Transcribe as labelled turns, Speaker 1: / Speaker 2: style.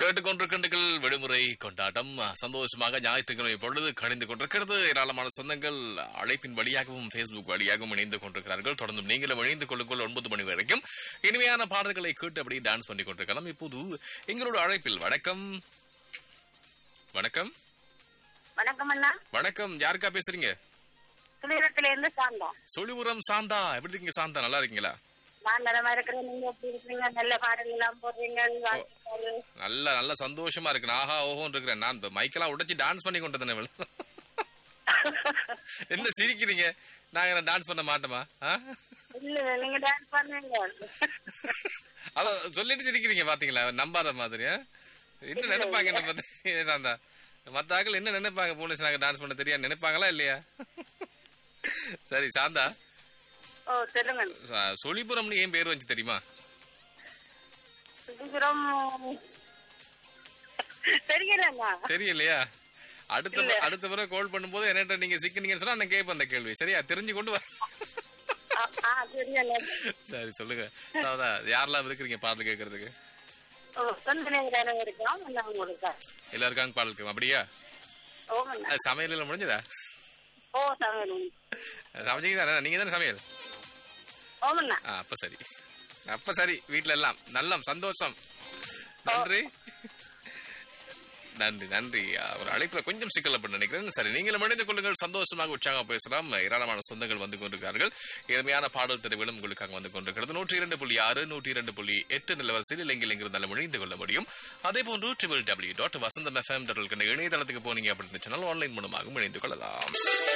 Speaker 1: கேட்டுக்கொண்டிருக்கின்றீர்கள் விடுமுறை கொண்டாட்டம் சந்தோஷமாக ஞாயிற்றுக்கிழமை பொழுது கணிந்து கொண்டிருக்கிறது ஏராளமான சொந்தங்கள் அழைப்பின் வழியாகவும் ஃபேஸ்புக் வழியாகவும் இணைந்து கொண்டிருக்கிறார்கள் தொடர்ந்து நீங்களும் இணைந்து கொள்ளுங்கள் ஒன்பது மணி வரைக்கும் இனிமையான பாடல்களை கேட்டு அப்படியே டான்ஸ் பண்ணி கொண்டிருக்கலாம் இப்போது எங்களோட அழைப்பில் வணக்கம் வணக்கம்
Speaker 2: வணக்கம் அண்ணா
Speaker 1: வணக்கம் யாருக்கா பேசுறீங்க
Speaker 2: துளிரத்துல இருந்து சாந்தோம்
Speaker 1: சொலிபுரம் சாந்தா எப்படி இருக்கீங்க சாந்தா நல்லா இருக்கீங்களா
Speaker 2: நான் நலமா இருக்கிறேன் நீங்க எப்படி இருக்கீங்க நல்ல பாடல் எல்லாம் போடுறீங்க வாழ்த்துக்கள்.
Speaker 1: நல்ல நல்ல சந்தோஷமா இருக்கு நான் ஆஹா ஓஹோன்னு இருக்கிறேன் நான் இப்ப மைக்கெல்லாம் உடைச்சு டான்ஸ் பண்ணி கொண்டு வந்தேன் என்ன சிரிக்கிறீங்க நாங்க டான்ஸ் பண்ண மாட்டோமா ஆ?
Speaker 2: இல்ல நீங்க டான்ஸ் பண்ணுங்க
Speaker 1: அத சொல்லிட்டு சிரிக்கிறீங்க பாத்தீங்களா நம்பாத மாதிரி ஆ? என்ன நினைப்பாங்க என்ன பத்தி சாந்தா மத்த ஆக்கள் என்ன நினைப்பாங்க போலீஸ் நாங்க டான்ஸ் பண்ண தெரியா நினைப்பாங்களா இல்லையா சரி சாந்தா
Speaker 2: ஓ சொல்லுங்க
Speaker 1: ச- சொலிபுரம்னு ஏன் பேர் வச்சு தெரியுமா
Speaker 2: சுதிபுரம் தெரியலண்ணா
Speaker 1: தெரியலையா அடுத்த முறை- அடுத்த முறை கால் பண்ணும்போது என்கிட்ட நீங்க சிக்கினீங்கன்னு சொன்னா நான் கேட்பேன் அந்த கேள்வி சரியா தெரிஞ்சு கொண்டு வர
Speaker 2: ஆ, ஆ தெரியல
Speaker 1: சரி சொல்லுங்க சாதா யாரெல்லாம் இருக்கிறீங்க பாட்டு கேட்கறதுக்கு
Speaker 2: ஓ சொந்த நேரம் இருக்கோம் நான் உங்களுக்கு
Speaker 1: எல்லாம் இருக்காங்க பாடலுக்கு அப்படியா
Speaker 2: ஓமண்ணா
Speaker 1: அது சமையல் எல்லாம் முடிஞ்சதா
Speaker 2: ஓ சமையல்
Speaker 1: சமைச்சிங்க தானே நீங்க தானே சமையல்
Speaker 2: ஓமண்ணா
Speaker 1: ஆ, அப்ப சரி அப்ப சரி வீட்ல எல்லாம் நல்லம் சந்தோஷம் நன்றி நன்றி நன்றி ஆ, ஒரு அழைப்புல கொஞ்சம் சிக்கலப்பட்டு நினைக்கிறேன் சரி நீங்களும் இணைந்து கொள்ளுங்கள் சந்தோஷமாக உற்சாகமாக பேசலாம் ஏராளமான சொந்தங்கள் வந்து கொண்டிருக்கிறார்கள் எளிமையான பாடல் தெரிவுகளும் உங்களுக்காக வந்து கொண்டிருக்கிறது நூற்றி இரண்டு புள்ளி ஆறு நூற்றி இரண்டு புள்ளி எட்டு நிலவரசில் இலங்கையில் எங்கிருந்தாலும் இணைந்து கொள்ள முடியும் அதே போன்று triple W dot Vasantham FM dot இணையதளத்துக்கு போனீங்க அப்படின்னு சொன்னால் ஆன்லைன் மூலமாகவும் இணைந்து கொள்ளலாம்